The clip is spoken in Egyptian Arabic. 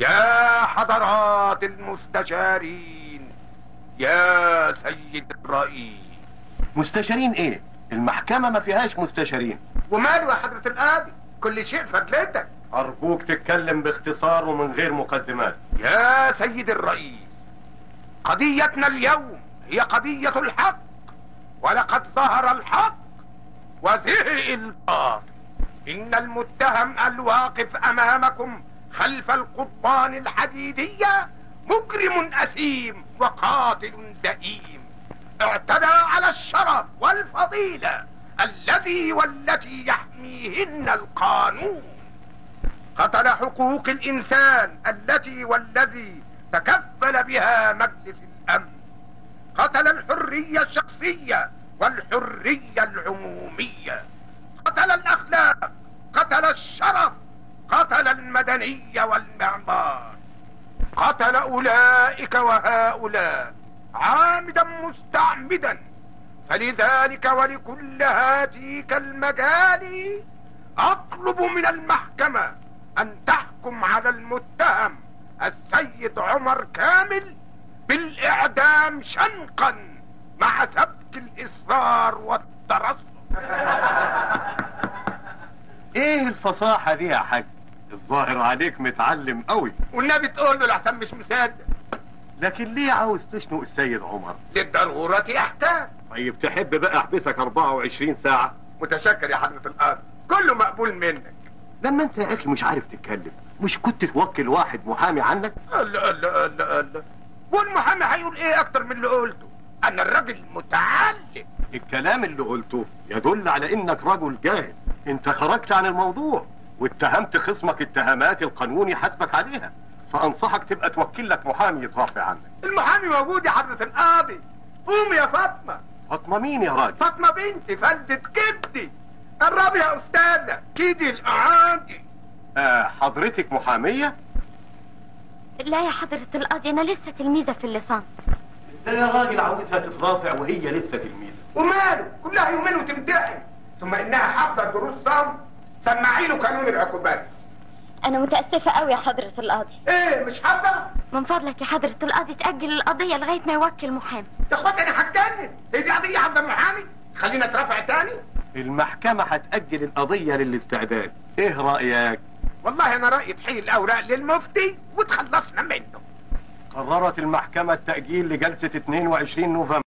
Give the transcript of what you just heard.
يا حضرات المستشارين يا سيد الرئيس مستشارين ايه المحكمة ما فيهاش مستشارين وماله يا حضرة القاضي كل شيء فضلتك ارجوك تتكلم باختصار ومن غير مقدمات يا سيد الرئيس قضيتنا اليوم هي قضية الحق ولقد ظهر الحق وزهق الباطل إن المتهم الواقف أمامكم خلف القضبان الحديدية مجرم أثيم وقاتل زئيم اعتدى على الشرف والفضيلة الذي والتي يحميهن القانون قتل حقوق الإنسان التي والذي تكفل بها مجلس الأمن قتل الحرية الشخصية والحرية العمومية قتل الأخلاق قتل الشرف قتل المدنية والمعمار قتل أولئك وهؤلاء عامدا مستعمدا فلذلك ولكل هاتيك المجال أطلب من المحكمة أن تحكم على المتهم السيد عمر كامل بالإعدام شنقا مع سبك الإصرار والترصد ايه الفصاحة دي يا حاج الظاهر عليك متعلم قوي والنبي تقول له لحسن مش مصدق لكن ليه عاوز تشنق السيد عمر للضرورة احتاج طيب تحب بقى احبسك 24 ساعة متشكر يا حضرة القاضي كله مقبول منك لما انت يا اخي مش عارف تتكلم مش كنت توكل واحد محامي عنك الله الله الله الله والمحامي هيقول ايه اكتر من اللي قلته انا الراجل متعلم الكلام اللي قلته يدل على انك رجل جاهل انت خرجت عن الموضوع واتهمت خصمك اتهامات القانون يحاسبك عليها فانصحك تبقى توكل لك محامي يترافع عنك المحامي موجود يا حضرة القاضي قوم يا فاطمة فاطمة مين يا راجل فاطمة بنتي فلتة كبدي قربي يا استاذة كيدي الاعادي آه حضرتك محامية لا يا حضرة القاضي أنا لسه تلميذة في الليسانس ازاي يا راجل عاوزها تترافع وهي لسه تلميذة وماله كلها يومين وتمتحن ثم انها حافظة دروس صم سمعي له قانون العقوبات أنا متأسفة قوي يا حضرة القاضي ايه مش حافظة من فضلك يا حضرة القاضي تأجل القضية لغاية ما يوكل محامي يا اخواتي انا هتجنن هي دي قضية عند المحامي خلينا اترافع تاني المحكمة هتأجل القضية للاستعداد ايه رأيك والله انا رأيي تحيل الاوراق للمفتي وتخلصنا منه قررت المحكمة التأجيل لجلسة 22 نوفمبر